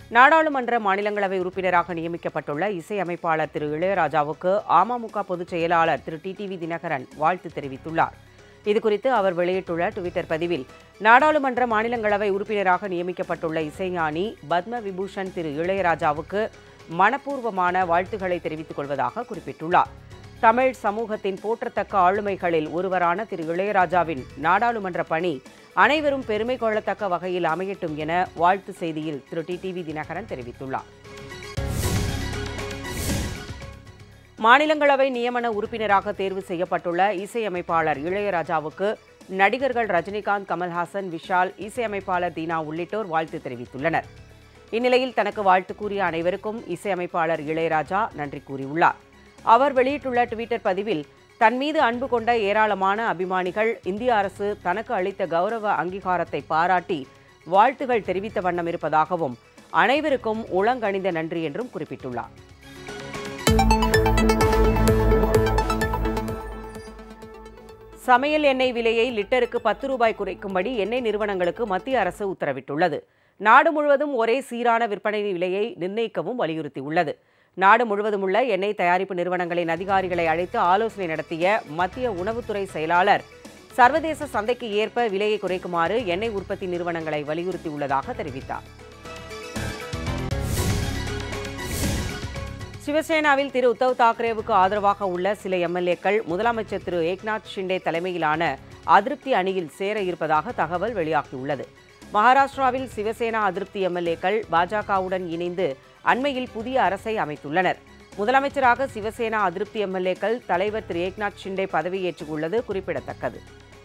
நாடாளுமன்ற மாநிலங்களவை உறுப்பினராக நியமிக்கப்பட்டுள்ள இசையமைப்பாளர் திரு இளையராஜாவுக்கு அமமுக பொதுச் செயலாளர் திரு டிடிவி தினகரன் வாழ்த்து தெரிவித்துள்ளார் இதுகுறித்து அவர் வெளியிட்டுள்ள டுவிட்டர் பதிவில் நாடாளுமன்ற மாநிலங்களவை உறுப்பினராக நியமிக்கப்பட்டுள்ள இசைஞானி பத்ம விபூஷன் திரு இளையராஜாவுக்கு மனப்பூர்வமான வாழ்த்துக்களை தெரிவித்துக் கொள்வதாக குறிப்பிட்டுள்ளார் தமிழ் சமூகத்தின் போற்றத்தக்க ஆளுமைகளில் ஒருவரான திரு இளையராஜாவின் நாடாளுமன்ற பணி அனைவரும் பெருமை கொள்ளத்தக்க வகையில் அமையட்டும் என வாழ்த்து செய்தியில் திரு டிடிவி தினகரன் தெரிவித்துள்ளார் மாநிலங்களவை நியமன உறுப்பினராக தேர்வு செய்யப்பட்டுள்ள இசையமைப்பாளர் இளையராஜாவுக்கு நடிகர்கள் ரஜினிகாந்த் கமல்ஹாசன் விஷால் இசையமைப்பாளர் தீனா உள்ளிட்டோர் வாழ்த்து தெரிவித்துள்ளனர் இந்நிலையில் தனக்கு வாழ்த்து கூறிய அனைவருக்கும் இசையமைப்பாளர் இளையராஜா நன்றி கூறியுள்ளார் அவர் வெளியிட்டுள்ள டுவிட்டர் பதிவில் தன் மீது அன்பு கொண்ட ஏராளமான அபிமானிகள் இந்திய அரசு தனக்கு அளித்த கௌரவ அங்கீகாரத்தை பாராட்டி வாழ்த்துகள் தெரிவித்த வண்ணம் இருப்பதாகவும் அனைவருக்கும் உளங்கணிந்த நன்றி என்றும் குறிப்பிட்டுள்ளார் சமையல் எண்ணெய் விலையை லிட்டருக்கு பத்து ரூபாய் குறைக்கும்படி எண்ணெய் நிறுவனங்களுக்கு மத்திய அரசு உத்தரவிட்டுள்ளது நாடு முழுவதும் ஒரே சீரான விற்பனை விலையை நிர்ணயிக்கவும் வலியுறுத்தியுள்ளது நாடு முழுவதும் உள்ள எண்ணெய் தயாரிப்பு நிறுவனங்களின் அதிகாரிகளை அழைத்து ஆலோசனை நடத்திய மத்திய உணவுத்துறை செயலாளர் சர்வதேச சந்தைக்கு ஏற்ப விலையை குறைக்குமாறு எண்ணெய் உற்பத்தி நிறுவனங்களை வலியுறுத்தியுள்ளதாக தெரிவித்தார் சிவசேனாவில் திரு உத்தவ் தாக்கரேவுக்கு ஆதரவாக உள்ள சில எம்எல்ஏக்கள் முதலமைச்சர் திரு ஏக்நாத் ஷிண்டே தலைமையிலான அதிருப்தி அணியில் சேர இருப்பதாக தகவல் வெளியாகியுள்ளது மகாராஷ்டிராவில் சிவசேனா அதிருப்தி எம்எல்ஏக்கள் பாஜகவுடன் இணைந்து அண்மையில் புதிய அரசை அமைத்துள்ளனர் முதலமைச்சராக சிவசேனா அதிருப்தி எம்எல்ஏக்கள் தலைவர் திரு ஏக்நாத் ஷிண்டே பதவியேற்றுள்ளது குறிப்பிடத்தக்கது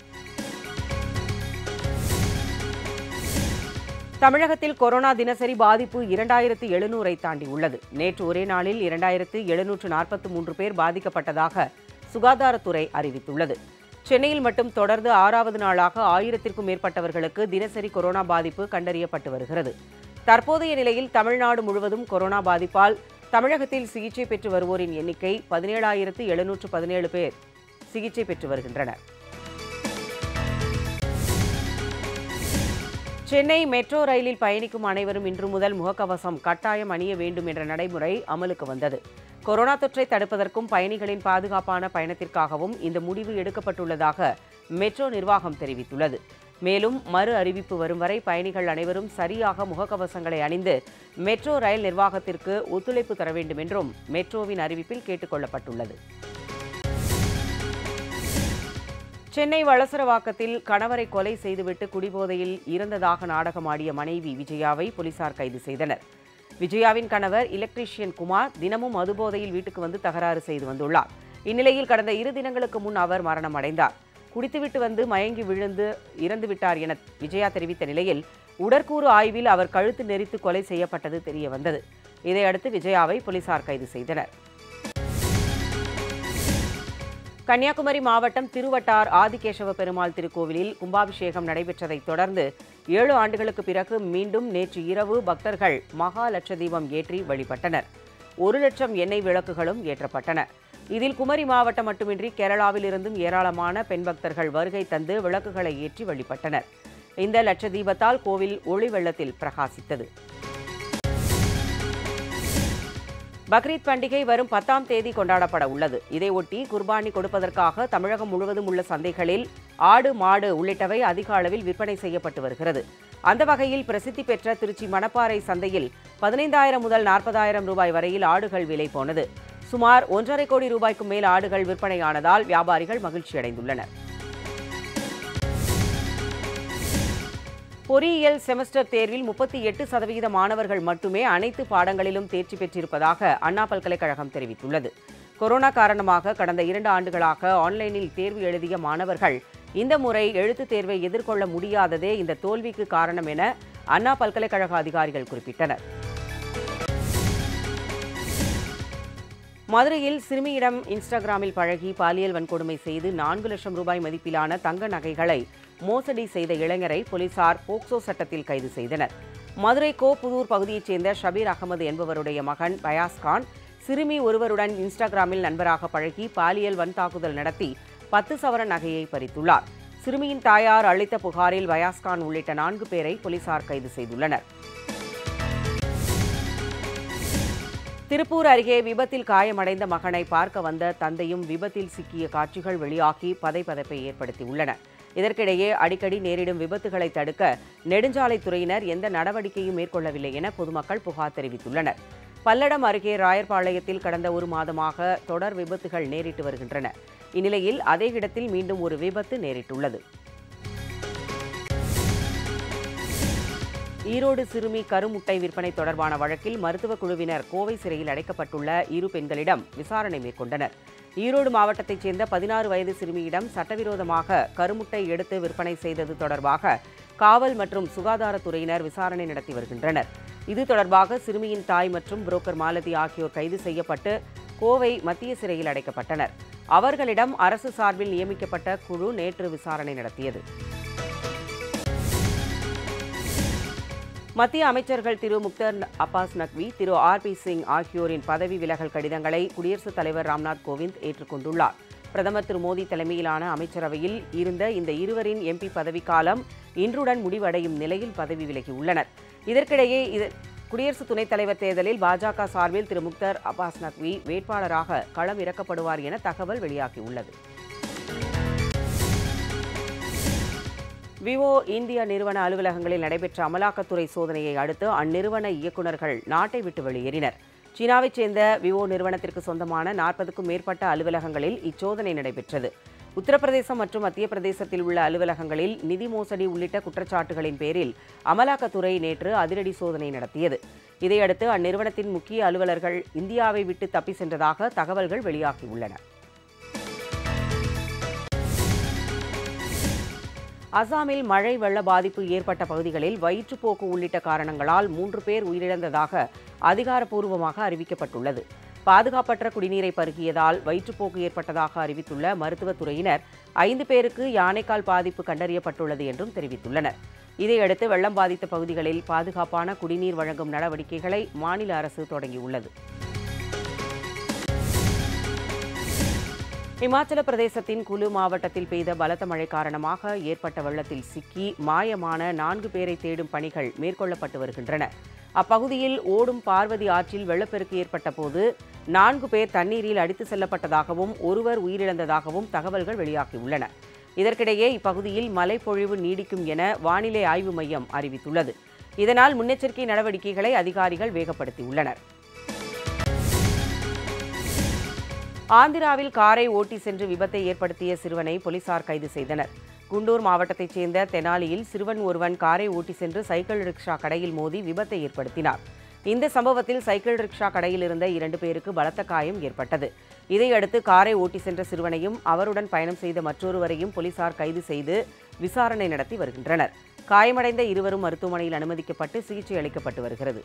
தமிழகத்தில் கொரோனா தினசரி பாதிப்பு இரண்டாயிரத்து எழுநூறை தாண்டியுள்ளது நேற்று ஒரே நாளில் இரண்டாயிரத்து எழுநூற்று நாற்பத்தி மூன்று பேர் பாதிக்கப்பட்டதாக சுகாதாரத்துறை அறிவித்துள்ளது சென்னையில் மட்டும் தொடர்ந்து ஆறாவது நாளாக ஆயிரத்திற்கும் மேற்பட்டவர்களுக்கு தினசரி கொரோனா பாதிப்பு கண்டறியப்பட்டு வருகிறது தற்போதைய நிலையில் தமிழ்நாடு முழுவதும் கொரோனா பாதிப்பால் தமிழகத்தில் சிகிச்சை பெற்று வருவோரின் எண்ணிக்கை பதினேழாயிரத்து எழுநூற்று பதினேழு பேர் சிகிச்சை பெற்று வருகின்றனர் சென்னை மெட்ரோ ரயிலில் பயணிக்கும் அனைவரும் இன்று முதல் முகக்கவசம் கட்டாயம் அணிய வேண்டும் என்ற நடைமுறை அமலுக்கு வந்தது கொரோனா தொற்றை தடுப்பதற்கும் பயணிகளின் பாதுகாப்பான பயணத்திற்காகவும் இந்த முடிவு எடுக்கப்பட்டுள்ளதாக மெட்ரோ நிர்வாகம் தெரிவித்துள்ளது மேலும் மறு அறிவிப்பு வரும் வரை பயணிகள் அனைவரும் சரியாக முகக்கவசங்களை அணிந்து மெட்ரோ ரயில் நிர்வாகத்திற்கு ஒத்துழைப்பு தர வேண்டும் என்றும் மெட்ரோவின் அறிவிப்பில் கேட்டுக் கொள்ளப்பட்டுள்ளது சென்னை வளசரவாக்கத்தில் கணவரை கொலை செய்துவிட்டு குடிபோதையில் இறந்ததாக நாடகமாடிய மனைவி விஜயாவை போலீசார் கைது செய்தனர் விஜயாவின் கணவர் எலக்ட்ரீஷியன் குமார் தினமும் மதுபோதையில் வீட்டுக்கு வந்து தகராறு செய்து வந்துள்ளார் இந்நிலையில் கடந்த இரு தினங்களுக்கு முன் அவர் மரணம் அடைந்தார் குடித்துவிட்டு வந்து மயங்கி விழுந்து இறந்துவிட்டார் என விஜயா தெரிவித்த நிலையில் உடற்கூறு ஆய்வில் அவர் கழுத்து நெரித்து கொலை செய்யப்பட்டது தெரிய வந்தது இதையடுத்து விஜயாவை போலீசார் கைது செய்தனர் கன்னியாகுமரி மாவட்டம் திருவட்டார் ஆதிகேசவ பெருமாள் திருக்கோவிலில் கும்பாபிஷேகம் நடைபெற்றதைத் தொடர்ந்து ஏழு ஆண்டுகளுக்கு பிறகு மீண்டும் நேற்று இரவு பக்தர்கள் மகா லட்ச தீபம் ஏற்றி வழிபட்டனர் ஒரு லட்சம் எண்ணெய் விளக்குகளும் ஏற்றப்பட்டன இதில் குமரி மாவட்டம் மட்டுமின்றி கேரளாவில் இருந்தும் ஏராளமான பெண் பக்தர்கள் வருகை தந்து விளக்குகளை ஏற்றி வழிபட்டனர் இந்த லட்ச தீபத்தால் கோவில் ஒளி வெள்ளத்தில் பிரகாசித்தது பக்ரீத் பண்டிகை வரும் பத்தாம் தேதி கொண்டாடப்பட உள்ளது இதையொட்டி குர்பானி கொடுப்பதற்காக தமிழகம் முழுவதும் உள்ள சந்தைகளில் ஆடு மாடு உள்ளிட்டவை அதிக அளவில் விற்பனை செய்யப்பட்டு வருகிறது அந்த வகையில் பிரசித்தி பெற்ற திருச்சி மணப்பாறை சந்தையில் பதினைந்தாயிரம் முதல் நாற்பதாயிரம் ரூபாய் வரையில் ஆடுகள் விலை போனது சுமார் ஒன்றரை கோடி ரூபாய்க்கும் மேல் ஆடுகள் விற்பனையானதால் வியாபாரிகள் மகிழ்ச்சியடைந்துள்ளனர் பொறியியல் செமஸ்டர் தேர்வில் முப்பத்தி எட்டு சதவிகித மாணவர்கள் மட்டுமே அனைத்து பாடங்களிலும் தேர்ச்சி பெற்றிருப்பதாக அண்ணா பல்கலைக்கழகம் தெரிவித்துள்ளது கொரோனா காரணமாக கடந்த இரண்டு ஆண்டுகளாக ஆன்லைனில் தேர்வு எழுதிய மாணவர்கள் இந்த முறை எழுத்துத் தேர்வை எதிர்கொள்ள முடியாததே இந்த தோல்விக்கு காரணம் என அண்ணா பல்கலைக்கழக அதிகாரிகள் குறிப்பிட்டனர் மதுரையில் சிறுமியிடம் இன்ஸ்டாகிராமில் பழகி பாலியல் வன்கொடுமை செய்து நான்கு லட்சம் ரூபாய் மதிப்பிலான தங்க நகைகளை மோசடி செய்த இளைஞரை போலீசார் போக்சோ சட்டத்தில் கைது செய்தனர் மதுரை கோப்புதூர் பகுதியைச் சேர்ந்த ஷபீர் அகமது என்பவருடைய மகன் பயாஸ்கான் சிறுமி ஒருவருடன் இன்ஸ்டாகிராமில் நண்பராக பழகி பாலியல் வன்தாக்குதல் நடத்தி பத்து சவர நகையை பறித்துள்ளார் சிறுமியின் தாயார் அளித்த புகாரில் வயாஸ்கான் உள்ளிட்ட நான்கு பேரை போலீசார் கைது செய்துள்ளனர் திருப்பூர் அருகே விபத்தில் காயமடைந்த மகனை பார்க்க வந்த தந்தையும் விபத்தில் சிக்கிய காட்சிகள் வெளியாகி பதைபதைப்பை ஏற்படுத்தியுள்ளன இதற்கிடையே அடிக்கடி நேரிடும் விபத்துகளை தடுக்க நெடுஞ்சாலைத்துறையினர் எந்த நடவடிக்கையும் மேற்கொள்ளவில்லை என பொதுமக்கள் புகார் தெரிவித்துள்ளனர் பல்லடம் அருகே ராயர்பாளையத்தில் கடந்த ஒரு மாதமாக தொடர் விபத்துகள் நேரிட்டு வருகின்றன இந்நிலையில் அதே இடத்தில் மீண்டும் ஒரு விபத்து நேரிட்டுள்ளது ஈரோடு சிறுமி கருமுட்டை விற்பனை தொடர்பான வழக்கில் மருத்துவக் குழுவினர் கோவை சிறையில் அடைக்கப்பட்டுள்ள இரு பெண்களிடம் விசாரணை மேற்கொண்டனர் ஈரோடு மாவட்டத்தைச் சேர்ந்த பதினாறு வயது சிறுமியிடம் சட்டவிரோதமாக கருமுட்டை எடுத்து விற்பனை செய்தது தொடர்பாக காவல் மற்றும் சுகாதாரத்துறையினர் விசாரணை நடத்தி வருகின்றனர் இது தொடர்பாக சிறுமியின் தாய் மற்றும் புரோக்கர் மாலதி ஆகியோர் கைது செய்யப்பட்டு கோவை மத்திய சிறையில் அடைக்கப்பட்டனர் அவர்களிடம் அரசு சார்பில் நியமிக்கப்பட்ட குழு நேற்று விசாரணை நடத்தியது மத்திய அமைச்சர்கள் திரு முக்தர் அப்பாஸ் நக்வி திரு ஆர் பி சிங் ஆகியோரின் பதவி விலகல் கடிதங்களை குடியரசுத் தலைவர் ராம்நாத் கோவிந்த் ஏற்றுக்கொண்டுள்ளார் பிரதமர் திரு மோடி தலைமையிலான அமைச்சரவையில் இருந்த இந்த இருவரின் எம்பி பதவிக்காலம் இன்றுடன் முடிவடையும் நிலையில் பதவி விலகியுள்ளனர் இதற்கிடையே இது குடியரசு துணைத் தலைவர் தேர்தலில் பாஜக சார்பில் திரு முக்தர் அப்பாஸ் நக்வி வேட்பாளராக களம் இறக்கப்படுவார் என தகவல் வெளியாகியுள்ளது விவோ இந்தியா நிறுவன அலுவலகங்களில் நடைபெற்ற அமலாக்கத்துறை சோதனையை அடுத்து அந்நிறுவன இயக்குநர்கள் நாட்டை விட்டு வெளியேறினர் சீனாவைச் சேர்ந்த விவோ நிறுவனத்திற்கு சொந்தமான நாற்பதுக்கும் மேற்பட்ட அலுவலகங்களில் இச்சோதனை நடைபெற்றது உத்தரப்பிரதேசம் மற்றும் மத்திய பிரதேசத்தில் உள்ள அலுவலகங்களில் நிதி மோசடி உள்ளிட்ட குற்றச்சாட்டுகளின் பேரில் அமலாக்கத்துறை நேற்று அதிரடி சோதனை நடத்தியது இதையடுத்து அந்நிறுவனத்தின் முக்கிய அலுவலர்கள் இந்தியாவை விட்டு தப்பி சென்றதாக தகவல்கள் வெளியாகியுள்ளன அசாமில் மழை வெள்ள பாதிப்பு ஏற்பட்ட பகுதிகளில் வயிற்றுப்போக்கு உள்ளிட்ட காரணங்களால் மூன்று பேர் உயிரிழந்ததாக அதிகாரப்பூர்வமாக அறிவிக்கப்பட்டுள்ளது பாதுகாப்பற்ற குடிநீரை பருகியதால் வயிற்றுப்போக்கு ஏற்பட்டதாக அறிவித்துள்ள மருத்துவத்துறையினர் ஐந்து பேருக்கு யானைக்கால் பாதிப்பு கண்டறியப்பட்டுள்ளது என்றும் தெரிவித்துள்ளனர் இதையடுத்து வெள்ளம் பாதித்த பகுதிகளில் பாதுகாப்பான குடிநீர் வழங்கும் நடவடிக்கைகளை மாநில அரசு தொடங்கியுள்ளது இமாச்சல பிரதேசத்தின் குலு மாவட்டத்தில் பெய்த பலத்த மழை காரணமாக ஏற்பட்ட வெள்ளத்தில் சிக்கி மாயமான நான்கு பேரை தேடும் பணிகள் மேற்கொள்ளப்பட்டு வருகின்றன அப்பகுதியில் ஓடும் பார்வதி ஆற்றில் வெள்ளப்பெருக்கு ஏற்பட்ட போது நான்கு பேர் தண்ணீரில் அடித்து செல்லப்பட்டதாகவும் ஒருவர் உயிரிழந்ததாகவும் தகவல்கள் வெளியாகியுள்ளன இதற்கிடையே இப்பகுதியில் மழைப்பொழிவு நீடிக்கும் என வானிலை ஆய்வு மையம் அறிவித்துள்ளது இதனால் முன்னெச்சரிக்கை நடவடிக்கைகளை அதிகாரிகள் வேகப்படுத்தியுள்ளனர் ஆந்திராவில் காரை ஓட்டி சென்று விபத்தை ஏற்படுத்திய சிறுவனை போலீசார் கைது செய்தனர் குண்டூர் மாவட்டத்தைச் சேர்ந்த தெனாலியில் சிறுவன் ஒருவன் காரை ஓட்டி சென்று சைக்கிள் ரிக்ஷா கடையில் மோதி விபத்தை ஏற்படுத்தினார் இந்த சம்பவத்தில் சைக்கிள் ரிக்ஷா கடையில் இருந்த இரண்டு பேருக்கு பலத்த காயம் ஏற்பட்டது இதையடுத்து காரை ஓட்டி சென்ற சிறுவனையும் அவருடன் பயணம் செய்த மற்றொருவரையும் போலீசார் கைது செய்து விசாரணை நடத்தி வருகின்றனர் காயமடைந்த இருவரும் மருத்துவமனையில் அனுமதிக்கப்பட்டு சிகிச்சை அளிக்கப்பட்டு வருகிறது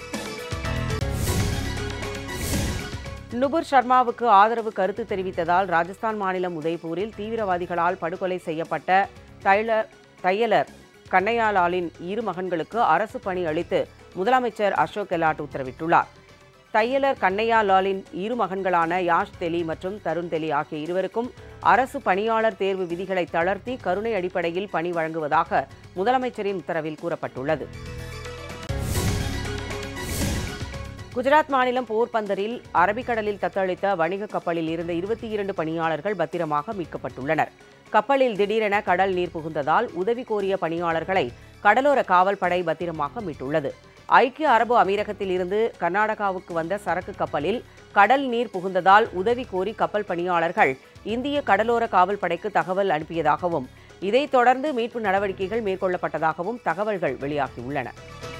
நுபுர் சர்மாவுக்கு ஆதரவு கருத்து தெரிவித்ததால் ராஜஸ்தான் மாநிலம் உதய்பூரில் தீவிரவாதிகளால் படுகொலை செய்யப்பட்ட டைலர் தையலர் கண்ணையாலாலின் இரு மகன்களுக்கு அரசு பணி அளித்து முதலமைச்சர் அசோக் கெலாட் உத்தரவிட்டுள்ளார் தையலர் கண்ணையா லாலின் இரு மகன்களான யாஷ் தெலி மற்றும் தருண் தெலி ஆகிய இருவருக்கும் அரசு பணியாளர் தேர்வு விதிகளை தளர்த்தி கருணை அடிப்படையில் பணி வழங்குவதாக முதலமைச்சரின் உத்தரவில் கூறப்பட்டுள்ளது குஜராத் மாநிலம் போர்பந்தரில் அரபிக்கடலில் தத்தளித்த வணிக கப்பலில் இருந்த இருபத்தி இரண்டு பணியாளர்கள் பத்திரமாக மீட்கப்பட்டுள்ளனர் கப்பலில் திடீரென கடல் நீர் புகுந்ததால் உதவி கோரிய பணியாளர்களை கடலோர காவல் படை பத்திரமாக மீட்டுள்ளது ஐக்கிய அரபு அமீரகத்தில் இருந்து கர்நாடகாவுக்கு வந்த சரக்கு கப்பலில் கடல் நீர் புகுந்ததால் உதவி கோரி கப்பல் பணியாளர்கள் இந்திய கடலோர காவல் படைக்கு தகவல் அனுப்பியதாகவும் இதைத் தொடர்ந்து மீட்பு நடவடிக்கைகள் மேற்கொள்ளப்பட்டதாகவும் தகவல்கள் வெளியாகியுள்ளன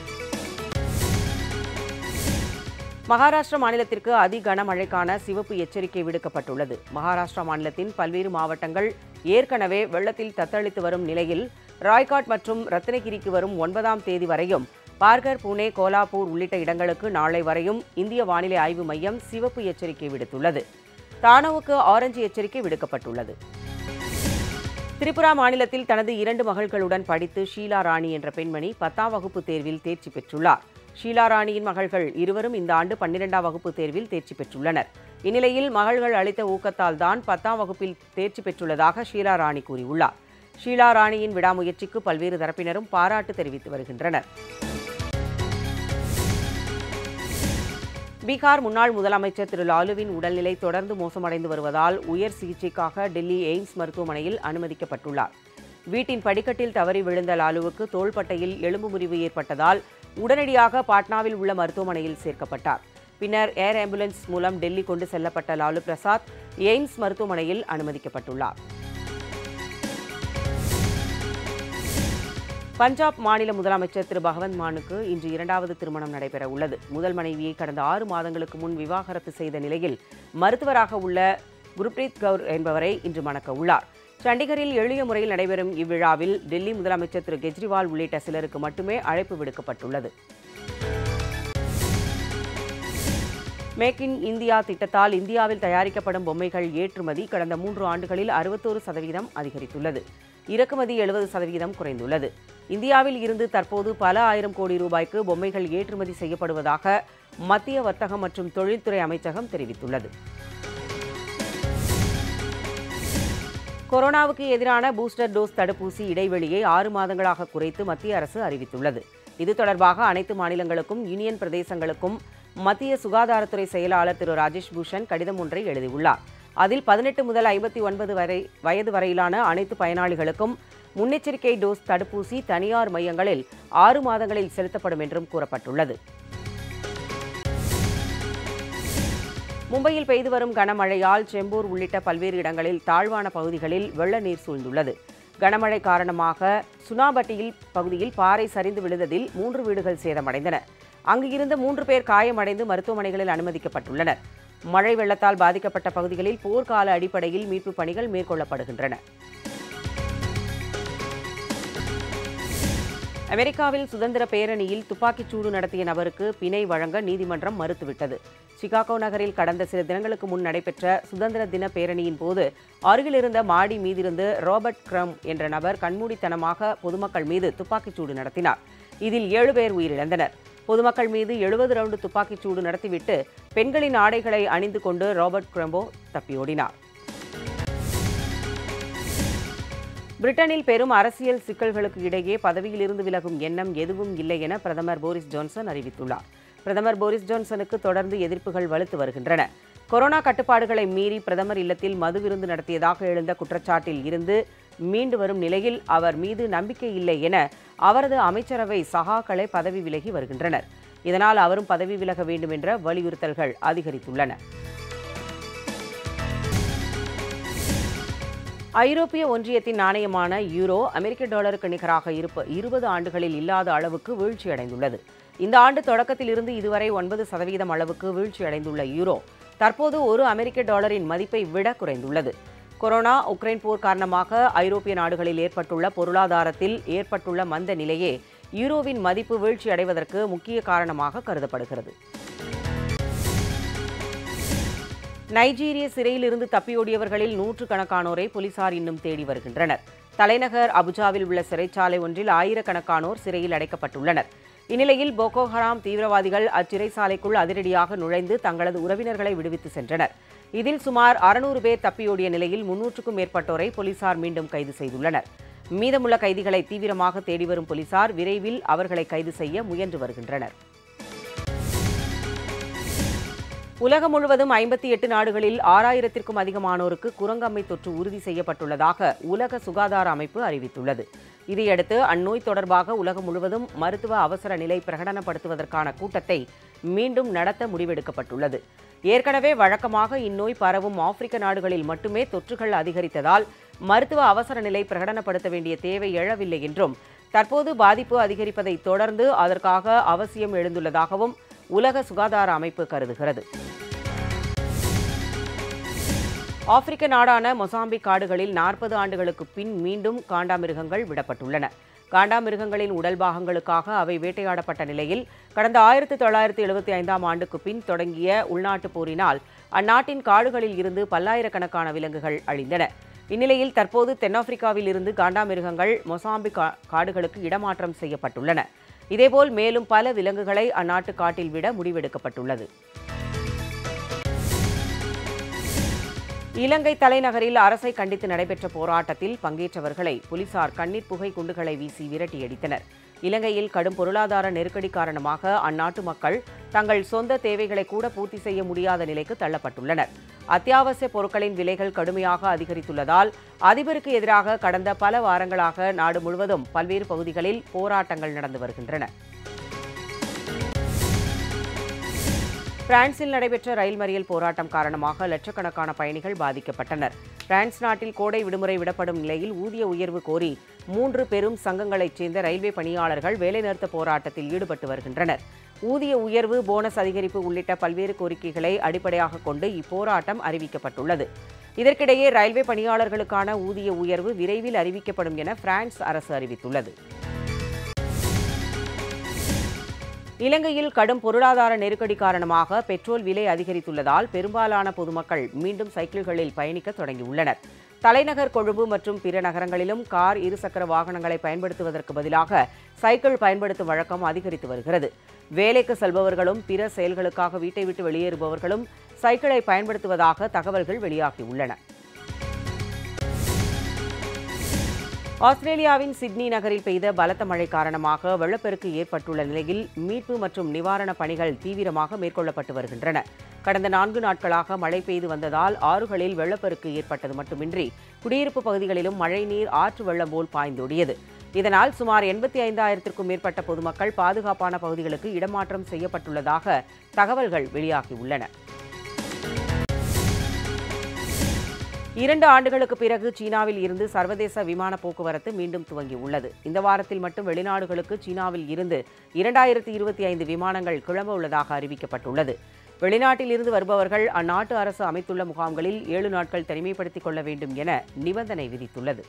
மகாராஷ்டிரா மாநிலத்திற்கு அதி கனமழைக்கான சிவப்பு எச்சரிக்கை விடுக்கப்பட்டுள்ளது மகாராஷ்டிரா மாநிலத்தின் பல்வேறு மாவட்டங்கள் ஏற்கனவே வெள்ளத்தில் தத்தளித்து வரும் நிலையில் ராய்காட் மற்றும் ரத்னகிரிக்கு வரும் ஒன்பதாம் தேதி வரையும் பார்கர் புனே கோலாப்பூர் உள்ளிட்ட இடங்களுக்கு நாளை வரையும் இந்திய வானிலை ஆய்வு மையம் சிவப்பு எச்சரிக்கை விடுத்துள்ளது தானோவுக்கு ஆரஞ்சு எச்சரிக்கை விடுக்கப்பட்டுள்ளது திரிபுரா மாநிலத்தில் தனது இரண்டு மகள்களுடன் படித்து ஷீலா ராணி என்ற பெண்மணி பத்தாம் வகுப்பு தேர்வில் தேர்ச்சி பெற்றுள்ளார் ஷீலா ராணியின் மகள்கள் இருவரும் இந்த ஆண்டு பன்னிரெண்டாம் வகுப்பு தேர்வில் தேர்ச்சி பெற்றுள்ளனர் இந்நிலையில் மகள்கள் அளித்த ஊக்கத்தால் தான் பத்தாம் வகுப்பில் தேர்ச்சி பெற்றுள்ளதாக ஷீலா ராணி கூறியுள்ளார் ஷீலா ராணியின் விடாமுயற்சிக்கு பல்வேறு தரப்பினரும் பாராட்டு தெரிவித்து வருகின்றனர் பீகார் முன்னாள் முதலமைச்சர் திரு லாலுவின் உடல்நிலை தொடர்ந்து மோசமடைந்து வருவதால் உயர் சிகிச்சைக்காக டெல்லி எய்ம்ஸ் மருத்துவமனையில் அனுமதிக்கப்பட்டுள்ளார் வீட்டின் படிக்கட்டில் தவறி விழுந்த லாலுவுக்கு தோள்பட்டையில் எலும்பு முறிவு ஏற்பட்டதால் உடனடியாக பாட்னாவில் உள்ள மருத்துவமனையில் சேர்க்கப்பட்டார் பின்னர் ஏர் ஆம்புலன்ஸ் மூலம் டெல்லி கொண்டு செல்லப்பட்ட லாலு பிரசாத் எய்ம்ஸ் மருத்துவமனையில் அனுமதிக்கப்பட்டுள்ளார் பஞ்சாப் மாநில முதலமைச்சர் திரு பகவந்த் மானுக்கு இன்று இரண்டாவது திருமணம் நடைபெற உள்ளது முதல் மனைவியை கடந்த ஆறு மாதங்களுக்கு முன் விவாகரத்து செய்த நிலையில் மருத்துவராக உள்ள குர்ப்ரீத் கவுர் என்பவரை இன்று மணக்க உள்ளார் சண்டிகரில் எளிய முறையில் நடைபெறும் இவ்விழாவில் டெல்லி முதலமைச்சர் திரு கெஜ்ரிவால் உள்ளிட்ட சிலருக்கு மட்டுமே அழைப்பு விடுக்கப்பட்டுள்ளது மேக் இன் இந்தியா திட்டத்தால் இந்தியாவில் தயாரிக்கப்படும் பொம்மைகள் ஏற்றுமதி கடந்த மூன்று ஆண்டுகளில் அறுபத்தோரு சதவீதம் அதிகரித்துள்ளது இறக்குமதி எழுபது சதவீதம் குறைந்துள்ளது இந்தியாவில் இருந்து தற்போது பல ஆயிரம் கோடி ரூபாய்க்கு பொம்மைகள் ஏற்றுமதி செய்யப்படுவதாக மத்திய வர்த்தகம் மற்றும் தொழில்துறை அமைச்சகம் தெரிவித்துள்ளது கொரோனாவுக்கு எதிரான பூஸ்டர் டோஸ் தடுப்பூசி இடைவெளியை ஆறு மாதங்களாக குறைத்து மத்திய அரசு அறிவித்துள்ளது இது தொடர்பாக அனைத்து மாநிலங்களுக்கும் யூனியன் பிரதேசங்களுக்கும் மத்திய சுகாதாரத்துறை செயலாளர் திரு ராஜேஷ் பூஷன் கடிதம் ஒன்றை எழுதியுள்ளார் அதில் பதினெட்டு முதல் ஐம்பத்தி ஒன்பது வரை வயது வரையிலான அனைத்து பயனாளிகளுக்கும் முன்னெச்சரிக்கை டோஸ் தடுப்பூசி தனியார் மையங்களில் ஆறு மாதங்களில் செலுத்தப்படும் என்றும் கூறப்பட்டுள்ளது மும்பையில் பெய்து வரும் கனமழையால் செம்பூர் உள்ளிட்ட பல்வேறு இடங்களில் தாழ்வான பகுதிகளில் வெள்ள நீர் சூழ்ந்துள்ளது கனமழை காரணமாக சுனாபட்டியில் பகுதியில் பாறை சரிந்து விழுந்ததில் மூன்று வீடுகள் சேதமடைந்தன அங்கு இருந்த மூன்று பேர் காயமடைந்து மருத்துவமனைகளில் அனுமதிக்கப்பட்டுள்ளனர் மழை வெள்ளத்தால் பாதிக்கப்பட்ட பகுதிகளில் போர்க்கால அடிப்படையில் மீட்புப் பணிகள் மேற்கொள்ளப்படுகின்றன அமெரிக்காவில் சுதந்திர பேரணியில் துப்பாக்கிச் சூடு நடத்திய நபருக்கு பிணை வழங்க நீதிமன்றம் மறுத்துவிட்டது சிகாகோ நகரில் கடந்த சில தினங்களுக்கு முன் நடைபெற்ற சுதந்திர தின பேரணியின் போது அருகிலிருந்த மாடி மீதிருந்து ராபர்ட் கிரம் என்ற நபர் கண்மூடித்தனமாக பொதுமக்கள் மீது துப்பாக்கிச் சூடு நடத்தினார் இதில் ஏழு பேர் உயிரிழந்தனர் பொதுமக்கள் மீது எழுபது ரவுண்டு துப்பாக்கிச் சூடு நடத்திவிட்டு பெண்களின் ஆடைகளை அணிந்து கொண்டு ராபர்ட் கிரம்போ தப்பியோடினார் பிரிட்டனில் பெரும் அரசியல் சிக்கல்களுக்கு இடையே பதவியிலிருந்து விலகும் எண்ணம் எதுவும் இல்லை என பிரதமர் போரிஸ் ஜான்சன் அறிவித்துள்ளார் பிரதமர் போரிஸ் ஜான்சனுக்கு தொடர்ந்து எதிர்ப்புகள் வலுத்து வருகின்றன கொரோனா கட்டுப்பாடுகளை மீறி பிரதமர் இல்லத்தில் மது விருந்து நடத்தியதாக எழுந்த குற்றச்சாட்டில் இருந்து மீண்டு வரும் நிலையில் அவர் மீது நம்பிக்கை இல்லை என அவரது அமைச்சரவை சகாக்களை பதவி விலகி வருகின்றனர் இதனால் அவரும் பதவி விலக வேண்டும் என்ற வலியுறுத்தல்கள் அதிகரித்துள்ளன ஐரோப்பிய ஒன்றியத்தின் நாணயமான யூரோ அமெரிக்க டாலருக்கு நிகராக இருப்ப இருபது ஆண்டுகளில் இல்லாத அளவுக்கு வீழ்ச்சியடைந்துள்ளது இந்த ஆண்டு தொடக்கத்தில் இருந்து இதுவரை ஒன்பது சதவீதம் அளவுக்கு வீழ்ச்சியடைந்துள்ள யூரோ தற்போது ஒரு அமெரிக்க டாலரின் மதிப்பை விட குறைந்துள்ளது கொரோனா உக்ரைன் போர் காரணமாக ஐரோப்பிய நாடுகளில் ஏற்பட்டுள்ள பொருளாதாரத்தில் ஏற்பட்டுள்ள மந்த நிலையே யூரோவின் மதிப்பு வீழ்ச்சியடைவதற்கு முக்கிய காரணமாக கருதப்படுகிறது நைஜீரிய சிறையிலிருந்து தப்பியோடியவர்களில் நூற்றுக்கணக்கானோரை போலீசார் இன்னும் தேடி வருகின்றனர் தலைநகர் அபுஜாவில் உள்ள சிறைச்சாலை ஒன்றில் ஆயிரக்கணக்கானோர் சிறையில் அடைக்கப்பட்டுள்ளனர் இந்நிலையில் போகோ ஹராம் தீவிரவாதிகள் அச்சிறைச்சாலைக்குள் அதிரடியாக நுழைந்து தங்களது உறவினர்களை விடுவித்து சென்றனர் இதில் சுமார் அறுநூறு பேர் தப்பியோடிய நிலையில் முன்னூற்றுக்கும் மேற்பட்டோரை போலீசார் மீண்டும் கைது செய்துள்ளனர் மீதமுள்ள கைதிகளை தீவிரமாக தேடி வரும் போலீசார் விரைவில் அவர்களை கைது செய்ய முயன்று வருகின்றனர் உலகம் முழுவதும் ஐம்பத்தி எட்டு நாடுகளில் ஆறாயிரத்திற்கும் அதிகமானோருக்கு குரங்கம்மை தொற்று உறுதி செய்யப்பட்டுள்ளதாக உலக சுகாதார அமைப்பு அறிவித்துள்ளது இதையடுத்து அந்நோய் தொடர்பாக உலகம் முழுவதும் மருத்துவ அவசர நிலை பிரகடனப்படுத்துவதற்கான கூட்டத்தை மீண்டும் நடத்த முடிவெடுக்கப்பட்டுள்ளது ஏற்கனவே வழக்கமாக இந்நோய் பரவும் ஆப்பிரிக்க நாடுகளில் மட்டுமே தொற்றுகள் அதிகரித்ததால் மருத்துவ அவசர நிலை பிரகடனப்படுத்த வேண்டிய தேவை எழவில்லை என்றும் தற்போது பாதிப்பு அதிகரிப்பதை தொடர்ந்து அதற்காக அவசியம் எழுந்துள்ளதாகவும் உலக சுகாதார அமைப்பு கருதுகிறது ஆப்பிரிக்க நாடான மொசாம்பிக் காடுகளில் நாற்பது ஆண்டுகளுக்கு பின் மீண்டும் காண்டாமிருகங்கள் விடப்பட்டுள்ளன காண்டாமிருகங்களின் உடல் பாகங்களுக்காக அவை வேட்டையாடப்பட்ட நிலையில் கடந்த ஆயிரத்தி தொள்ளாயிரத்தி எழுபத்தி ஐந்தாம் ஆண்டுக்கு பின் தொடங்கிய உள்நாட்டுப் போரினால் அந்நாட்டின் காடுகளில் இருந்து பல்லாயிரக்கணக்கான விலங்குகள் அழிந்தன இந்நிலையில் தற்போது தென்னாப்பிரிக்காவில் இருந்து காண்டாமிருகங்கள் மொசாம்பிக் கா- காடுகளுக்கு இடமாற்றம் செய்யப்பட்டுள்ளன இதேபோல் மேலும் பல விலங்குகளை அந்நாட்டு காட்டில் விட முடிவெடுக்கப்பட்டுள்ளது இலங்கை தலைநகரில் அரசை கண்டித்து நடைபெற்ற போராட்டத்தில் பங்கேற்றவர்களை போலீசார் கண்ணீர் புகை குண்டுகளை வீசி விரட்டியடித்தனர் இலங்கையில் கடும் பொருளாதார நெருக்கடி காரணமாக அந்நாட்டு மக்கள் தங்கள் சொந்த தேவைகளை கூட பூர்த்தி செய்ய முடியாத நிலைக்கு தள்ளப்பட்டுள்ளனர் அத்தியாவசிய பொருட்களின் விலைகள் கடுமையாக அதிகரித்துள்ளதால் அதிபருக்கு எதிராக கடந்த பல வாரங்களாக நாடு முழுவதும் பல்வேறு பகுதிகளில் போராட்டங்கள் நடந்து வருகின்றன பிரான்சில் நடைபெற்ற ரயில் மறியல் போராட்டம் காரணமாக லட்சக்கணக்கான பயணிகள் பாதிக்கப்பட்டனர் பிரான்ஸ் நாட்டில் கோடை விடுமுறை விடப்படும் நிலையில் ஊதிய உயர்வு கோரி மூன்று பெரும் சங்கங்களைச் சேர்ந்த ரயில்வே பணியாளர்கள் வேலைநிறுத்த போராட்டத்தில் ஈடுபட்டு வருகின்றனர் ஊதிய உயர்வு போனஸ் அதிகரிப்பு உள்ளிட்ட பல்வேறு கோரிக்கைகளை அடிப்படையாக கொண்டு இப்போராட்டம் அறிவிக்கப்பட்டுள்ளது இதற்கிடையே ரயில்வே பணியாளர்களுக்கான ஊதிய உயர்வு விரைவில் அறிவிக்கப்படும் என பிரான்ஸ் அரசு அறிவித்துள்ளது இலங்கையில் கடும் பொருளாதார நெருக்கடி காரணமாக பெட்ரோல் விலை அதிகரித்துள்ளதால் பெரும்பாலான பொதுமக்கள் மீண்டும் சைக்கிள்களில் பயணிக்க தொடங்கியுள்ளனர் தலைநகர் கொழும்பு மற்றும் பிற நகரங்களிலும் கார் இருசக்கர வாகனங்களை பயன்படுத்துவதற்கு பதிலாக சைக்கிள் பயன்படுத்தும் வழக்கம் அதிகரித்து வருகிறது வேலைக்கு செல்பவர்களும் பிற செயல்களுக்காக வீட்டை விட்டு வெளியேறுபவர்களும் சைக்கிளை பயன்படுத்துவதாக தகவல்கள் வெளியாகியுள்ளன ஆஸ்திரேலியாவின் சிட்னி நகரில் பெய்த பலத்த மழை காரணமாக வெள்ளப்பெருக்கு ஏற்பட்டுள்ள நிலையில் மீட்பு மற்றும் நிவாரணப் பணிகள் தீவிரமாக மேற்கொள்ளப்பட்டு வருகின்றன கடந்த நான்கு நாட்களாக மழை பெய்து வந்ததால் ஆறுகளில் வெள்ளப்பெருக்கு ஏற்பட்டது மட்டுமின்றி குடியிருப்பு பகுதிகளிலும் மழைநீர் ஆற்று வெள்ளம் போல் பாய்ந்தோடியது இதனால் சுமார் எண்பத்தி ஐந்தாயிரத்திற்கும் மேற்பட்ட பொதுமக்கள் பாதுகாப்பான பகுதிகளுக்கு இடமாற்றம் செய்யப்பட்டுள்ளதாக தகவல்கள் வெளியாகியுள்ளன இரண்டு ஆண்டுகளுக்கு பிறகு சீனாவில் இருந்து சர்வதேச விமான போக்குவரத்து மீண்டும் துவங்கியுள்ளது இந்த வாரத்தில் மட்டும் வெளிநாடுகளுக்கு சீனாவில் இருந்து இரண்டாயிரத்தி இருபத்தி ஐந்து விமானங்கள் கிளம்ப உள்ளதாக அறிவிக்கப்பட்டுள்ளது வெளிநாட்டில் இருந்து வருபவர்கள் அந்நாட்டு அரசு அமைத்துள்ள முகாம்களில் ஏழு நாட்கள் தனிமைப்படுத்திக் கொள்ள வேண்டும் என நிபந்தனை விதித்துள்ளது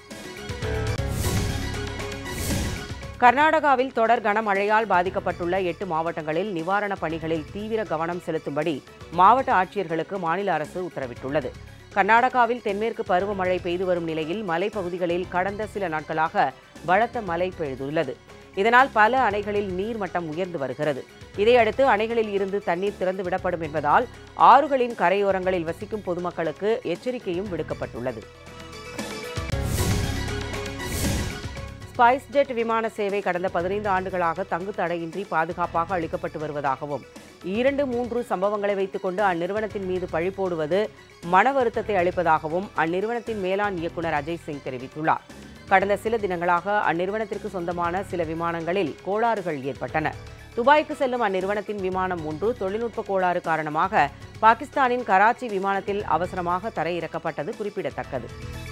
கர்நாடகாவில் தொடர் கனமழையால் பாதிக்கப்பட்டுள்ள எட்டு மாவட்டங்களில் நிவாரணப் பணிகளில் தீவிர கவனம் செலுத்தும்படி மாவட்ட ஆட்சியர்களுக்கு மாநில அரசு உத்தரவிட்டுள்ளது கர்நாடகாவில் தென்மேற்கு பருவமழை பெய்து வரும் நிலையில் மலைப்பகுதிகளில் கடந்த சில நாட்களாக பலத்த மழை பெய்துள்ளது இதனால் பல அணைகளில் நீர்மட்டம் உயர்ந்து வருகிறது இதையடுத்து அணைகளில் இருந்து தண்ணீர் திறந்து விடப்படும் என்பதால் ஆறுகளின் கரையோரங்களில் வசிக்கும் பொதுமக்களுக்கு எச்சரிக்கையும் விடுக்கப்பட்டுள்ளது ஸ்பைஸ் ஜெட் விமான சேவை கடந்த பதினைந்து ஆண்டுகளாக தங்கு தடையின்றி பாதுகாப்பாக அளிக்கப்பட்டு வருவதாகவும் இரண்டு மூன்று சம்பவங்களை வைத்துக்கொண்டு அந்நிறுவனத்தின் மீது பழி போடுவது மன வருத்தத்தை அளிப்பதாகவும் அந்நிறுவனத்தின் மேலாண் இயக்குநர் அஜய் சிங் தெரிவித்துள்ளார் கடந்த சில தினங்களாக அந்நிறுவனத்திற்கு சொந்தமான சில விமானங்களில் கோளாறுகள் ஏற்பட்டன துபாய்க்கு செல்லும் அந்நிறுவனத்தின் விமானம் ஒன்று தொழில்நுட்ப கோளாறு காரணமாக பாகிஸ்தானின் கராச்சி விமானத்தில் அவசரமாக தரையிறக்கப்பட்டது குறிப்பிடத்தக்கது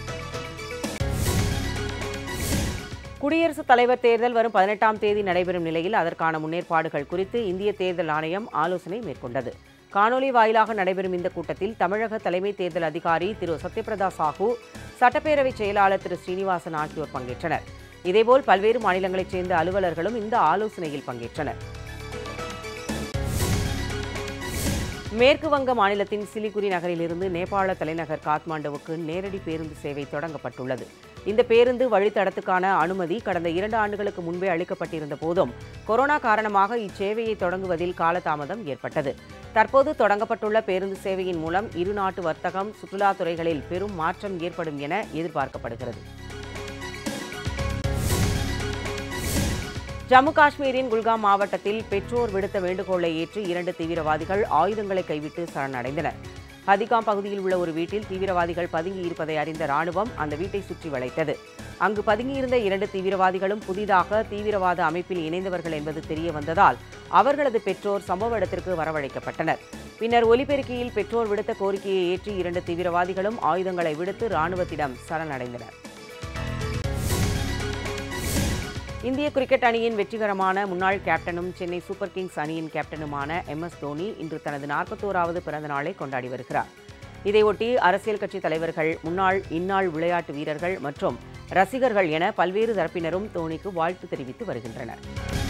குடியரசுத் தலைவர் தேர்தல் வரும் பதினெட்டாம் தேதி நடைபெறும் நிலையில் அதற்கான முன்னேற்பாடுகள் குறித்து இந்திய தேர்தல் ஆணையம் ஆலோசனை மேற்கொண்டது காணொலி வாயிலாக நடைபெறும் இந்த கூட்டத்தில் தமிழக தலைமை தேர்தல் அதிகாரி திரு சத்யபிரதா சாஹூ சட்டப்பேரவை செயலாளர் திரு ஸ்ரீனிவாசன் ஆகியோர் பங்கேற்றனர் இதேபோல் பல்வேறு மாநிலங்களைச் சேர்ந்த அலுவலர்களும் இந்த ஆலோசனையில் பங்கேற்றனர் மேற்கு வங்க மாநிலத்தின் சிலிகுரி நகரிலிருந்து நேபாள தலைநகர் காத்மாண்டுவுக்கு நேரடி பேருந்து சேவை தொடங்கப்பட்டுள்ளது இந்த பேருந்து வழித்தடத்துக்கான அனுமதி கடந்த இரண்டு ஆண்டுகளுக்கு முன்பே அளிக்கப்பட்டிருந்த போதும் கொரோனா காரணமாக இச்சேவையை தொடங்குவதில் காலதாமதம் ஏற்பட்டது தற்போது தொடங்கப்பட்டுள்ள பேருந்து சேவையின் மூலம் இரு நாட்டு வர்த்தகம் சுற்றுலாத் துறைகளில் பெரும் மாற்றம் ஏற்படும் என எதிர்பார்க்கப்படுகிறது ஜம்மு காஷ்மீரின் குல்காம் மாவட்டத்தில் பெற்றோர் விடுத்த வேண்டுகோளை ஏற்று இரண்டு தீவிரவாதிகள் ஆயுதங்களை கைவிட்டு சரணடைந்தனர் ஹதிகாம் பகுதியில் உள்ள ஒரு வீட்டில் தீவிரவாதிகள் பதுங்கி இருப்பதை அறிந்த ராணுவம் அந்த வீட்டை சுற்றி வளைத்தது அங்கு பதுங்கியிருந்த இரண்டு தீவிரவாதிகளும் புதிதாக தீவிரவாத அமைப்பில் இணைந்தவர்கள் என்பது தெரிய வந்ததால் அவர்களது பெற்றோர் சம்பவ இடத்திற்கு வரவழைக்கப்பட்டனர் பின்னர் ஒலிபெருக்கியில் பெற்றோர் விடுத்த கோரிக்கையை ஏற்று இரண்டு தீவிரவாதிகளும் ஆயுதங்களை விடுத்து ராணுவத்திடம் சரணடைந்தனர் இந்திய கிரிக்கெட் அணியின் வெற்றிகரமான முன்னாள் கேப்டனும் சென்னை சூப்பர் கிங்ஸ் அணியின் கேப்டனுமான எம் எஸ் தோனி இன்று தனது நாற்பத்தோராவது பிறந்த நாளை கொண்டாடி வருகிறார் இதையொட்டி அரசியல் கட்சி தலைவர்கள் முன்னாள் இந்நாள் விளையாட்டு வீரர்கள் மற்றும் ரசிகர்கள் என பல்வேறு தரப்பினரும் தோனிக்கு வாழ்த்து தெரிவித்து வருகின்றனர்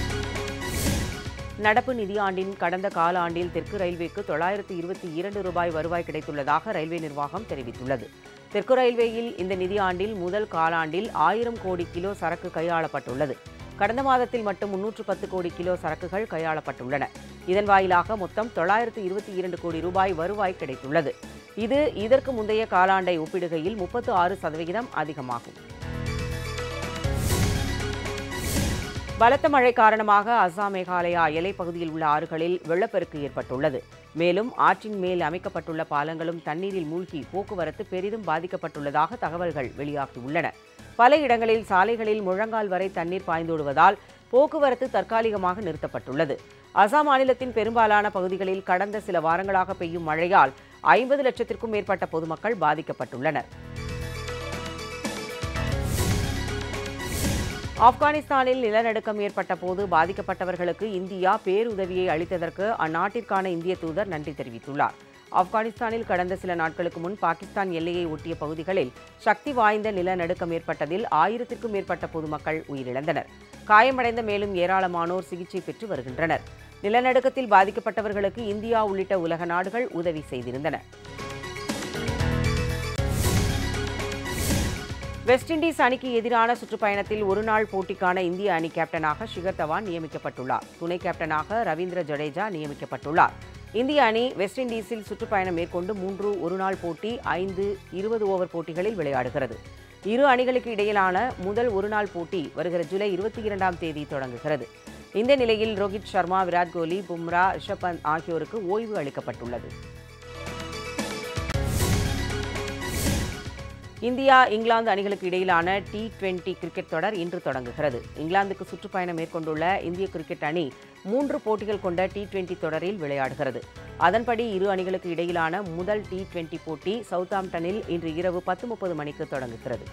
நடப்பு நிதியாண்டின் கடந்த காலாண்டில் தெற்கு ரயில்வேக்கு தொள்ளாயிரத்து இருபத்தி இரண்டு ரூபாய் வருவாய் கிடைத்துள்ளதாக ரயில்வே நிர்வாகம் தெரிவித்துள்ளது தெற்கு ரயில்வேயில் இந்த நிதியாண்டில் முதல் காலாண்டில் ஆயிரம் கோடி கிலோ சரக்கு கையாளப்பட்டுள்ளது கடந்த மாதத்தில் மட்டும் முன்னூற்று பத்து கோடி கிலோ சரக்குகள் கையாளப்பட்டுள்ளன இதன் வாயிலாக மொத்தம் தொள்ளாயிரத்து இருபத்தி இரண்டு கோடி ரூபாய் வருவாய் கிடைத்துள்ளது இது இதற்கு முந்தைய காலாண்டை ஒப்பிடுகையில் முப்பத்து ஆறு சதவிகிதம் அதிகமாகும் பலத்த மழை காரணமாக அசாம் மேகாலயா எல்லைப் பகுதியில் உள்ள ஆறுகளில் வெள்ளப்பெருக்கு ஏற்பட்டுள்ளது மேலும் ஆற்றின் மேல் அமைக்கப்பட்டுள்ள பாலங்களும் தண்ணீரில் மூழ்கி போக்குவரத்து பெரிதும் பாதிக்கப்பட்டுள்ளதாக தகவல்கள் வெளியாகியுள்ளன பல இடங்களில் சாலைகளில் முழங்கால் வரை தண்ணீர் பாய்ந்தோடுவதால் போக்குவரத்து தற்காலிகமாக நிறுத்தப்பட்டுள்ளது அசாம் மாநிலத்தின் பெரும்பாலான பகுதிகளில் கடந்த சில வாரங்களாக பெய்யும் மழையால் ஐம்பது லட்சத்திற்கும் மேற்பட்ட பொதுமக்கள் பாதிக்கப்பட்டுள்ளனர் ஆப்கானிஸ்தானில் நிலநடுக்கம் ஏற்பட்ட போது பாதிக்கப்பட்டவர்களுக்கு இந்தியா பேருதவியை அளித்ததற்கு அந்நாட்டிற்கான இந்திய தூதர் நன்றி தெரிவித்துள்ளார் ஆப்கானிஸ்தானில் கடந்த சில நாட்களுக்கு முன் பாகிஸ்தான் எல்லையை ஒட்டிய பகுதிகளில் சக்தி வாய்ந்த நிலநடுக்கம் ஏற்பட்டதில் ஆயிரத்திற்கும் மேற்பட்ட பொதுமக்கள் உயிரிழந்தனர் காயமடைந்த மேலும் ஏராளமானோர் சிகிச்சை பெற்று வருகின்றனர் நிலநடுக்கத்தில் பாதிக்கப்பட்டவர்களுக்கு இந்தியா உள்ளிட்ட உலக நாடுகள் உதவி செய்திருந்தன வெஸ்ட் இண்டீஸ் அணிக்கு எதிரான சுற்றுப்பயணத்தில் ஒருநாள் போட்டிக்கான இந்திய அணி கேப்டனாக ஷிகர் தவான் நியமிக்கப்பட்டுள்ளார் துணை கேப்டனாக ரவீந்திர ஜடேஜா நியமிக்கப்பட்டுள்ளார் இந்திய அணி வெஸ்ட் இண்டீஸில் சுற்றுப்பயணம் மேற்கொண்டு மூன்று ஒருநாள் போட்டி ஐந்து இருபது ஓவர் போட்டிகளில் விளையாடுகிறது இரு அணிகளுக்கு இடையிலான முதல் ஒருநாள் போட்டி வருகிற ஜூலை இருபத்தி இரண்டாம் தேதி தொடங்குகிறது இந்த நிலையில் ரோஹித் சர்மா விராட் கோலி பும்ரா ரிஷப் பந்த் ஆகியோருக்கு ஓய்வு அளிக்கப்பட்டுள்ளது இந்தியா இங்கிலாந்து அணிகளுக்கு இடையிலான டி டுவெண்டி கிரிக்கெட் தொடர் இன்று தொடங்குகிறது இங்கிலாந்துக்கு சுற்றுப்பயணம் மேற்கொண்டுள்ள இந்திய கிரிக்கெட் அணி மூன்று போட்டிகள் கொண்ட டி டுவெண்டி தொடரில் விளையாடுகிறது அதன்படி இரு அணிகளுக்கு இடையிலான முதல் டி டுவெண்டி போட்டி சவுத்தாம்டனில் இன்று இரவு பத்து முப்பது மணிக்கு தொடங்குகிறது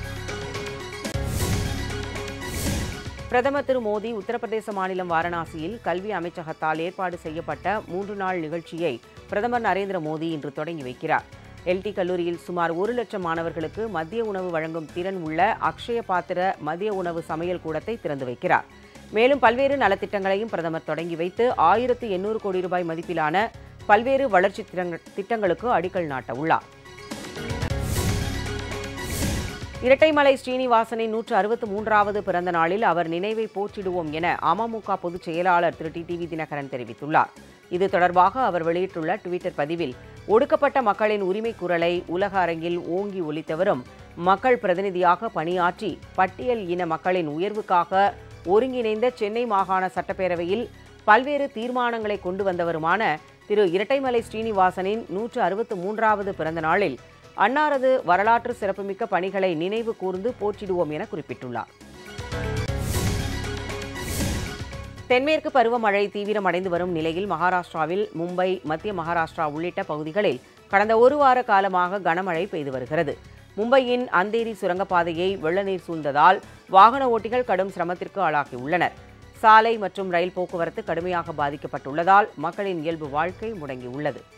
பிரதமர் திரு மோடி உத்தரப்பிரதேச மாநிலம் வாரணாசியில் கல்வி அமைச்சகத்தால் ஏற்பாடு செய்யப்பட்ட மூன்று நாள் நிகழ்ச்சியை பிரதமர் நரேந்திர மோடி இன்று தொடங்கி வைக்கிறார் எல்டி கல்லூரியில் சுமார் ஒரு லட்சம் மாணவர்களுக்கு மதிய உணவு வழங்கும் திறன் உள்ள அக்ஷய பாத்திர மதிய உணவு சமையல் கூடத்தை திறந்து வைக்கிறார் மேலும் பல்வேறு நலத்திட்டங்களையும் பிரதமர் தொடங்கி வைத்து ஆயிரத்து எண்ணூறு கோடி ரூபாய் மதிப்பிலான பல்வேறு வளர்ச்சி திட்டங்களுக்கு அடிக்கல் நாட்ட உள்ளார் இரட்டைமலை ஸ்ரீனிவாசனின் நூற்று அறுபத்து மூன்றாவது பிறந்த நாளில் அவர் நினைவை போற்றிடுவோம் என அமமுக பொதுச் செயலாளர் திரு டி டிவி தினகரன் தெரிவித்துள்ளார் இது தொடர்பாக அவர் வெளியிட்டுள்ள டுவிட்டர் பதிவில் ஒடுக்கப்பட்ட மக்களின் உரிமை குரலை உலக அரங்கில் ஓங்கி ஒலித்தவரும் மக்கள் பிரதிநிதியாக பணியாற்றி பட்டியல் இன மக்களின் உயர்வுக்காக ஒருங்கிணைந்த சென்னை மாகாண சட்டப்பேரவையில் பல்வேறு தீர்மானங்களை கொண்டு வந்தவருமான திரு இரட்டைமலை ஸ்ரீனிவாசனின் நூற்று அறுபத்து மூன்றாவது பிறந்த நாளில் அன்னாரது வரலாற்று சிறப்புமிக்க பணிகளை நினைவு கூர்ந்து போற்றிடுவோம் என குறிப்பிட்டுள்ளார் தென்மேற்கு பருவமழை தீவிரமடைந்து வரும் நிலையில் மகாராஷ்டிராவில் மும்பை மத்திய மகாராஷ்டிரா உள்ளிட்ட பகுதிகளில் கடந்த ஒரு வார காலமாக கனமழை பெய்து வருகிறது மும்பையின் அந்தேரி சுரங்கப்பாதையை வெள்ளநீர் சூழ்ந்ததால் வாகன ஓட்டிகள் கடும் சிரமத்திற்கு ஆளாகியுள்ளனர் சாலை மற்றும் ரயில் போக்குவரத்து கடுமையாக பாதிக்கப்பட்டுள்ளதால் மக்களின் இயல்பு வாழ்க்கை முடங்கியுள்ளது